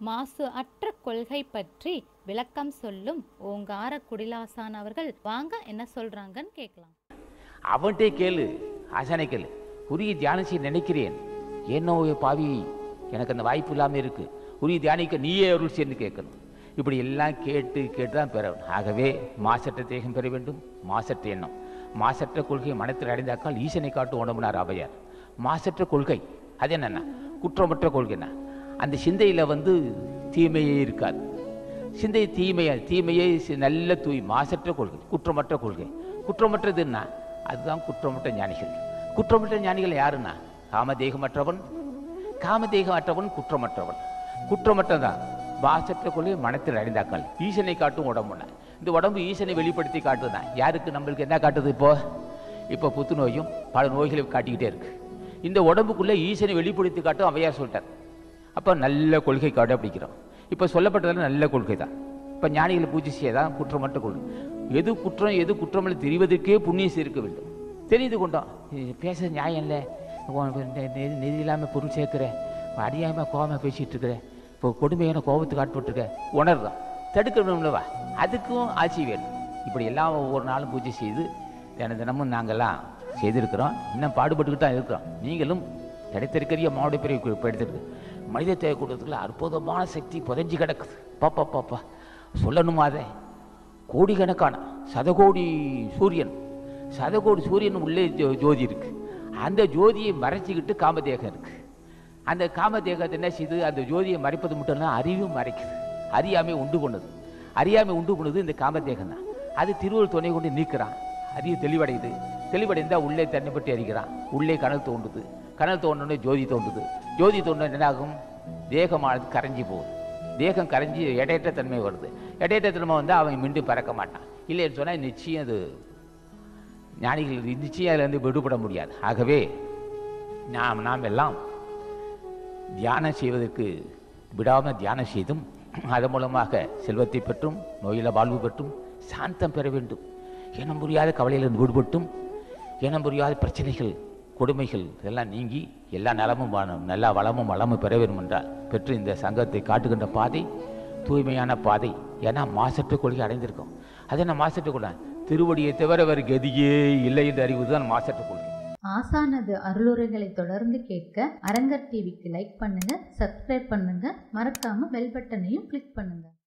மாசு அற்ற கொள்கை பற்றி விளக்கம் சொல்லும் ஓங்கார குடிலாசான் அவர்கள் வாங்க என்ன சொல்றாங்கன்னு கேட்கலாம் அவன்கிட்டே கேளு ஆசானை கேளு உரிய தியானம் செய்ய நினைக்கிறேன் என்ன பாவி எனக்கு அந்த வாய்ப்பு இல்லாமல் இருக்கு உரிய தியானிக்க நீயே அருள் சேர்ந்து கேட்கணும் இப்படி எல்லாம் கேட்டு கேட்டு தான் பெற வேண்டும் ஆகவே மாசற்ற தேகம் பெற வேண்டும் மாசற்ற எண்ணம் மாசற்ற கொள்கையை மனத்தில் அடைந்தாக்கால் ஈசனை காட்டும் உடம்புனார் அவையார் மாசற்ற கொள்கை அது என்னென்ன குற்றமற்ற கொள்கைன்னா அந்த சிந்தையில் வந்து தீமையே இருக்காது சிந்தை தீமையா தீமையே சி- நல்ல தூய் மாசற்ற கொள்கை குற்றமற்ற கொள்கை குற்றமற்றதுன்னா அதுதான் குற்றமற்ற ஞானிகள் குற்றமற்ற ஞானிகள் யாருன்னா காமதேகமற்றவன் காமதேகமற்றவன் குற்றமற்றவன் குற்றமற்றதான் மாசற்ற கொள்கை மனத்தில் அடைந்தாக்கால் ஈசனை காட்டும் உடம்புனா இந்த உடம்பு ஈசனை வெளிப்படுத்தி காட்டுதான் யாருக்கு நம்மளுக்கு என்ன காட்டுது இப்போ இப்போ புத்துநோயும் பல நோய்களை காட்டிக்கிட்டே இருக்கு இந்த உடம்புக்குள்ள ஈசனை வெளிப்படுத்தி காட்டும் அவையார் சொல்லிட்டார் அப்போ நல்ல கொள்கை கடைப்பிடிக்கிறோம் இப்போ சொல்லப்பட்டதெல்லாம் நல்ல கொள்கை தான் இப்போ ஞானிகளை பூஜை செய்யதான் குற்றமற்ற கொள்கை எது குற்றம் எது குற்றமில்லை தெரிவதற்கே புண்ணியம் சேர்க்க வேண்டும் தெரிந்து கொண்டோம் இது பேச நியாயம் இல்லை நிதி இல்லாமல் பொருள் சேர்க்கிறேன் அறியாமல் கோபமாக பேசிகிட்டு இருக்கிறேன் இப்போ கொடுமையான கோபத்துக்கு ஆட்பட்டுருக்க உணர்றோம் தடுக்கணும்லவா அதுக்கும் ஆட்சி வேணும் இப்படி எல்லாம் ஒவ்வொரு நாளும் பூஜை செய்து தின தினமும் நாங்கள்லாம் செய்திருக்கிறோம் இன்னும் பாடுபட்டுக்கிட்டு தான் இருக்கிறோம் நீங்களும் கிடைத்திருக்கிற மாவட்ட பிரிவு எடுத்துருக்கு மனித தேவை கூட்டத்துக்குள்ள அற்புதமான சக்தி புதைஞ்சு கிடக்குது பாப்பா பாப்பா சொல்லணுமா அதை கோடிக்கணக்கான சதகோடி சூரியன் சதகோடி சூரியன் உள்ளே ஜோ- ஜோதி இருக்கு அந்த ஜோதியை மறைச்சிக்கிட்டு காமதேகம் இருக்கு அந்த காமதேகத்தை என்ன செய்யுது அந்த ஜோதியை மறைப்பது மட்டும் இல்லை அறிவும் மறைக்குது அறியாமை உண்டு பண்ணுது அறியாமை உண்டு பண்ணுது இந்த காமதேகம் தான் அது திருவள்ளுவர் துணை கொண்டு நீக்கிறான் அறிவு தெளிவடையுது தெளிவடைந்தா உள்ளே தன்னை பற்றி அறிகிறான் உள்ளே கனல் தோன்றுது கனல் தோணுனே ஜோதி தோன்றுது ஜோதி தோன்ற என்னாகும் தேகமானது கரைஞ்சி போகுது தேகம் கரைஞ்சி எடையற்ற தன்மை வருது எடையற்ற தன்மை வந்தால் அவன் மீண்டும் பறக்க மாட்டான் இல்லைன்னு சொன்னால் நிச்சயம் அது ஞானிகள் நிச்சயம் அதிலிருந்து விடுபட முடியாது ஆகவே நாம் நாம் எல்லாம் தியானம் செய்வதற்கு விடாமல் தியானம் செய்தும் அதன் மூலமாக செல்வத்தை பெற்றும் நோயில வாழ்வு பெற்றும் சாந்தம் பெற வேண்டும் இனம் புரியாத கவலையிலிருந்து விடுபட்டும் இனம் புரியாத பிரச்சனைகள் கொடுமைகள் இதெல்லாம் நீங்கி எல்லா நலமும் வாழும் எல்லா வளமும் வளமும் பெற வேண்டும் என்றால் பெற்று இந்த சங்கத்தை காட்டுகின்ற பாதை தூய்மையான பாதை ஏன்னா மாசற்ற கொள்கை அடைந்திருக்கோம் அதை நான் மாசற்ற கொள்ள திருவடியை தவிர வேறு கதியே இல்லை என்று அறிவுதான் மாசற்ற கொள்கை ஆசானது அருளுரைகளை தொடர்ந்து கேட்க அரங்கர் டிவிக்கு லைக் பண்ணுங்க சப்ஸ்கிரைப் பண்ணுங்க மறக்காம பெல் பட்டனையும் கிளிக் பண்ணுங்க